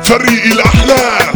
فريق الأحلام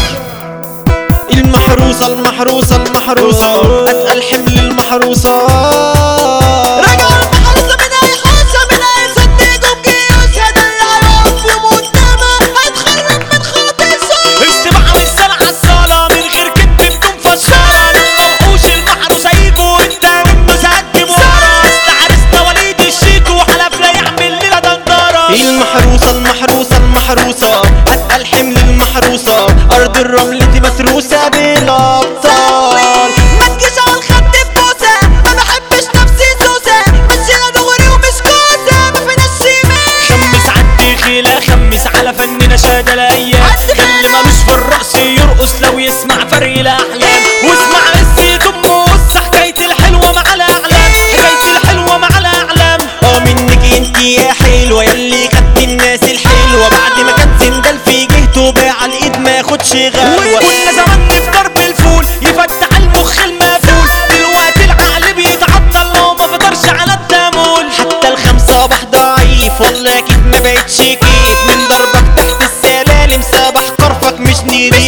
المحروسة المحروسة المحروسة أتقل حمل المحروسة راجع المحروسة من أي حوسة من أي صديق وبجيوش هذا اللي هيقف يوم قدامه هيتخرب من خاطر استمع والسلع الصالة من غير كدب بدون فصالة لما وحوش المحروسة يجوا انت منه سقدم ورا استعرسنا وليد الشيكو حلفنا يعمل لنا دندرة المحروسة المحروسة المحروسة أتقل حمل المحروسة أرض الرمل دي متروسة بالأبطال ما تجيش على الخد ببوسة ما بحبش نفسي سوسة مشينا دغري ومش كوسة ما فيناش شمال خمس عدي خيلة خمس على فننا شاد الايام عد ده اللي خيلة. ملوش في الرقص يرقص لو يسمع فريق الاحلام واسمع قصة ام قصة حكاية الحلوة مع الاعلام حكاية الحلوة مع الاعلام اه منك انت يا حلوة يلي خدت الناس الحلوة بعد ما كان سندال في جهته باع الايد ما ياخدش غلوة كنا زمان في ضرب الفول يفتح المخ المقفول دلوقتي العقل بيتعطل لو ما فطرش على التامول حتى الخمسة بح ضعيف والله اكيد ما بقتش كيف من ضربك تحت السلالم سبح قرفك مش نضيف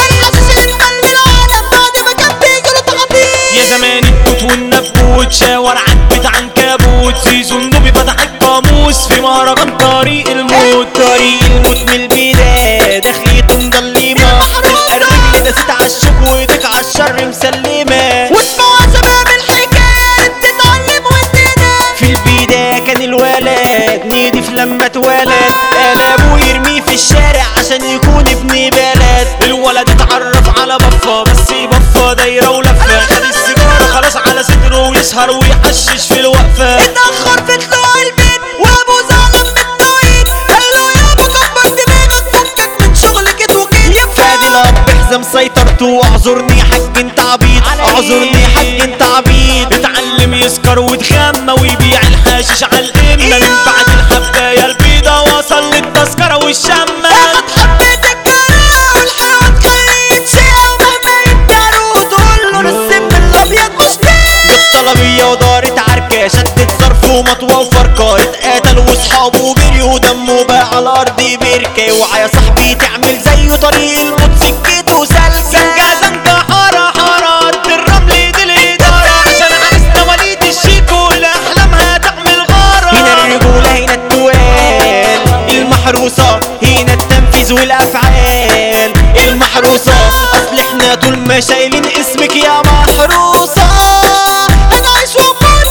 يا زمان التوت والنبوت شاور عدت عن كابوت زيزو النوبي فتح القاموس في مهرجان طريق الموت طريق الموت من البداية دخلته مضلمة الرجل دست عالشوك وايدك عالشر مسلمة في البداية كان الولد نضيف لما اتولد قال ابوه يرميه في الشارع عشان يكون ابن بلد الولد اتعرف على بفة بس بفة دايرة ولفة خد السيجارة خلاص على صدره ويسهر ويحشش في الوقفة اتأخر في طلوع البيت وابو زعلان من التوقيت قال له يابا كبر دماغك فكك من شغل كده وكده فادي الاب حزام سيطرته واعذرني يا حاج انت عبيط اعذرني يا حاج انت عبيط اتعلم يسكر ويتخمى ويبيع الحشيش على القمة من بعد الحباية البيضة وصل للتذكرة والشمة اخد حبة الجرأة والحلوة تخليه يتشقى ومهما يداروا وتقول له السم الابيض مش كده طلبية ودارت عركة شدت ظرف ومطوة وفركة اتقتل واصحابه جريوا ودمه بقى على الارض بركة اوعى يا صاحبي تعمل زيه طريق الموت سكته سلسة زنقة زنقة حارة حارة ارض الرمل دي الإدارة عشان عرسنا وليد الشيكو لأحلامها تعمل غارة هنا الرجولة هنا التوال المحروسة هنا التنفيذ والأفعال المحروسة أصل احنا طول ما شايلين اسمك يا محروسة هنعيش واموت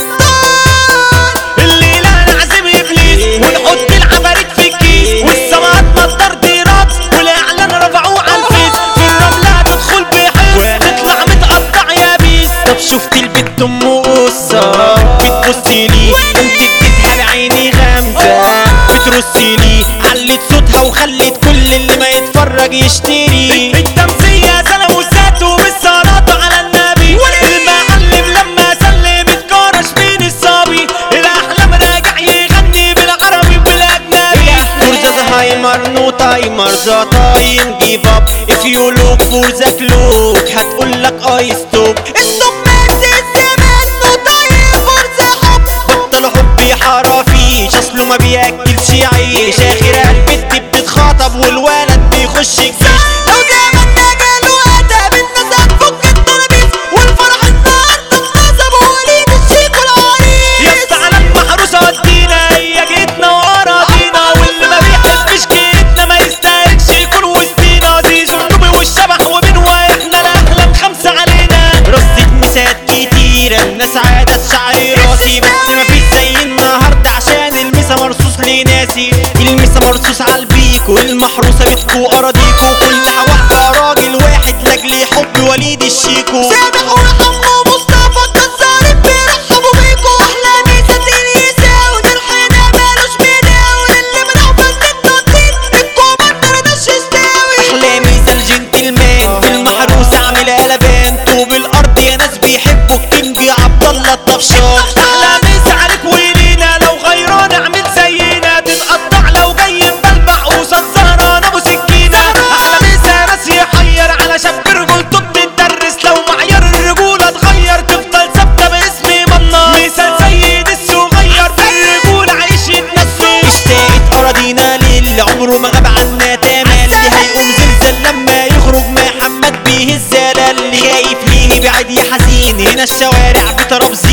ابطال الليلة نعزم إبليس ونحط العفاريت في الكيس والسماعات مطر دي رقص والإعلان رفعوه على الفيس في الرملة تدخل بحس تطلع متقطع يا بيس طب شفت البت ام قصة بتبصي لي انت اديتها لعيني غمزة بترصي لي علت صوتها وخلت كل اللي ما يتفرج يشتري التمثية سنة وساته بالصلاة على النبي المعلم لما سلم اتكرش بين الصبي الأحلام راجع يغني بالعربي وبالأجنبي For the timer, no timer, the time give up If you look for the clock هتقولك I stop الصمات الزمان وطيب فرصة حب بطل حبي حرافيش اصله ما بياكلش عيش اخر البت بتتخاطب والولد بيخش الجيش لو زماننا جاله أدب الناس هتفك الترابيز والفرح النهارده اتنصب ووليد الشيك يا والعريس اسطى على المحروسة ودينا هي جيتنا وأراضينا واللي ما بيحبش جيتنا ما يستاهلش يكون وسطينا زيزو النوبي والشبح وبنوا احنا الأحلام خمسة علينا رصة مسات كتيرة الناس عادة الشعر راسي بس مفيش زي النهاردة عشان المسا مرصوص لناسي المسا مرصوص عالبيكو المحروسة بتكو أراضيكو كلها واقفة راجل واحد لاجل حب وليد الشيكو سامح ورحمه مصطفى الجزار بيرحبوا بيكوا احلى ميزه اليسا ونرحنا مالوش بيداوي اللي بنحفظ التنطيط الكوماندر ده الششتاوي احلامي زي الجنتلمان في المحروسة عامل قلبان طوب الارض يا ناس بيحبوا الكينج عبد الله الطفشان احلى مسا عليك ولينا لو غيران اعمل زينا تتقطع لو جاي مبلبع قوصة سهران ابو سكينة احلى مسا ناس يحير على شاب رجولته بتدرس لو معيار الرجولة يا حزين هنا الشوارع بترابزين